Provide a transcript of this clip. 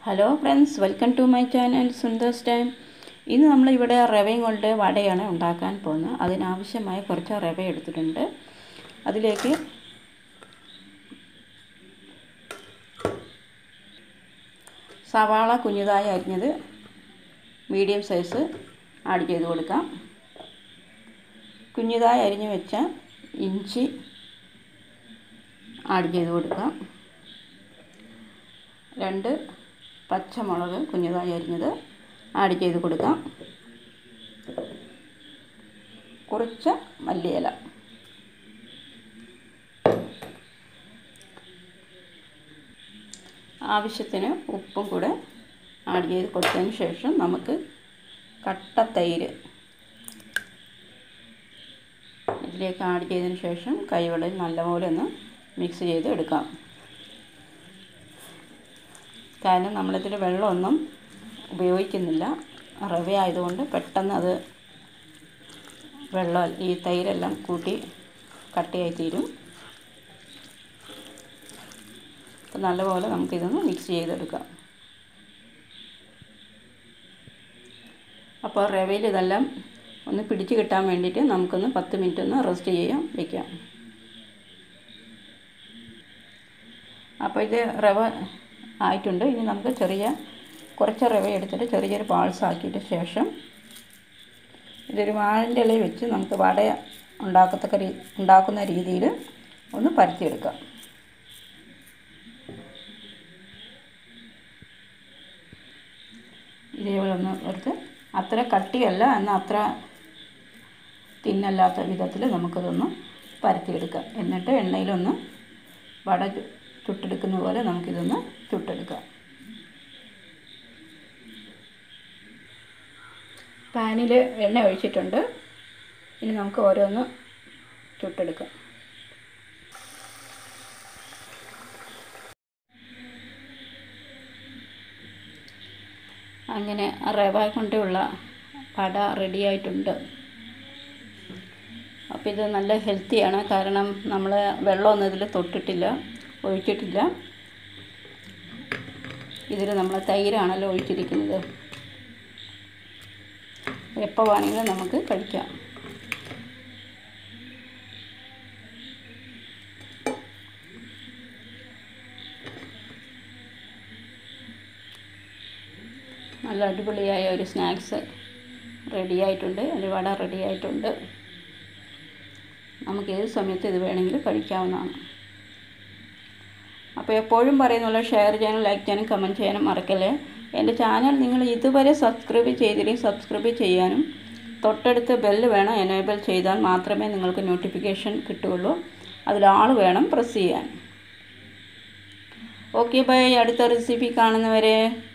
hello friends welcome to my channel Sundar's time ഇന്ന് നമ്മളിവിടെ റവയും കൊണ്ട് വടയാണ് ഉണ്ടാക്കാൻ പോകുന്നത് അതിനാവശ്യമായ കുറച്ച് റവ എടുത്തിട്ടുണ്ട് അതിലേക്ക് സവാള കുഞ്ഞുതായി അരിഞ്ഞത് മീഡിയം സൈസ് ആഡ് ചെയ്ത് കൊടുക്കാം കുഞ്ഞുതായി അരിഞ്ഞ് വെച്ച ഇഞ്ചി ആഡ് ചെയ്ത് കൊടുക്കാം രണ്ട് പച്ചമുളക് കുഞ്ഞതായി അരിഞ്ഞത് ആഡ് ചെയ്ത് കൊടുക്കാം കുറച്ച് മല്ലിയില ആവശ്യത്തിന് ഉപ്പും കൂടെ ആഡ് ചെയ്ത് കൊടുത്തതിന് ശേഷം നമുക്ക് കട്ട തൈര് ഇതിലേക്ക് ആഡ് ചെയ്തതിന് ശേഷം കൈവെള്ളയിൽ നല്ലപോലെ ഒന്ന് മിക്സ് ചെയ്ത് എടുക്കാം കാരണം നമ്മളിതിൽ വെള്ളമൊന്നും ഉപയോഗിക്കുന്നില്ല റവ ആയതുകൊണ്ട് പെട്ടെന്ന് അത് വെള്ളം ഈ തൈരെല്ലാം കൂട്ടി കട്ടിയായി തീരും അപ്പം നല്ലപോലെ നമുക്കിതൊന്ന് മിക്സ് ചെയ്തെടുക്കാം അപ്പോൾ റവയിൽ ഇതെല്ലാം ഒന്ന് പിടിച്ച് കിട്ടാൻ വേണ്ടിയിട്ട് നമുക്കൊന്ന് പത്ത് മിനിറ്റ് ഒന്ന് റെസ്റ്റ് ചെയ്യാൻ വയ്ക്കാം അപ്പോൾ ഇത് റവ ആയിട്ടുണ്ട് ഇനി നമുക്ക് ചെറിയ കുറച്ച് റവ എടുത്തിട്ട് ചെറിയ ചെറിയ പാൾസ് ആക്കിയിട്ട് ശേഷം ഇതൊരു വാഴൻ്റെ ഇലയിൽ വെച്ച് നമുക്ക് വട ഉണ്ടാക്കത്തക്ക രീ ഉണ്ടാക്കുന്ന രീതിയിൽ ഒന്ന് പരത്തിയെടുക്കാം ഇതേപോലെ ഒന്ന് എടുത്ത് അത്ര കട്ടിയല്ല എന്നാൽ അത്ര തിന്നല്ലാത്ത വിധത്തിൽ നമുക്കതൊന്ന് പരത്തിയെടുക്കാം എന്നിട്ട് എണ്ണയിലൊന്ന് വട ചുട്ടെടുക്കുന്ന പോലെ നമുക്കിതൊന്ന് ചുട്ടെടുക്കാം പാനിൽ എണ്ണ ഒഴിച്ചിട്ടുണ്ട് ഇനി നമുക്ക് ഓരോന്ന് ചുട്ടെടുക്കാം അങ്ങനെ റവ കൊണ്ടുള്ള പട റെഡിയായിട്ടുണ്ട് അപ്പോൾ ഇത് നല്ല ഹെൽത്തിയാണ് കാരണം നമ്മൾ വെള്ളമൊന്നും ഇതിൽ തൊട്ടിട്ടില്ല ഒഴിച്ചിട്ടില്ല ഇതിൽ നമ്മൾ തൈരാണല്ലോ ഒഴിച്ചിരിക്കുന്നത് എപ്പോൾ വേണമെങ്കിലും നമുക്ക് കഴിക്കാം നല്ല അടിപൊളിയായ ഒരു സ്നാക്സ് റെഡിയായിട്ടുണ്ട് ഒരു വട റെഡിയായിട്ടുണ്ട് നമുക്ക് ഏത് സമയത്ത് ഇത് വേണമെങ്കിലും കഴിക്കാവുന്നതാണ് അപ്പോൾ എപ്പോഴും പറയുന്നുള്ള ഷെയർ ചെയ്യാനും ലൈക്ക് ചെയ്യാനും കമൻറ്റ് ചെയ്യാനും മറക്കല്ലേ എൻ്റെ ചാനൽ നിങ്ങൾ ഇതുവരെ സബ്സ്ക്രൈബ് ചെയ്തില്ലെങ്കിൽ സബ്സ്ക്രൈബ് ചെയ്യാനും തൊട്ടടുത്ത് ബെല്ല് വേണം എനേബിൾ ചെയ്താൽ മാത്രമേ നിങ്ങൾക്ക് നോട്ടിഫിക്കേഷൻ കിട്ടുകയുള്ളൂ അതിലാൾ വേണം പ്രസ് ചെയ്യാൻ ഓക്കെ ബൈ അടുത്ത റെസിപ്പി കാണുന്നവരെ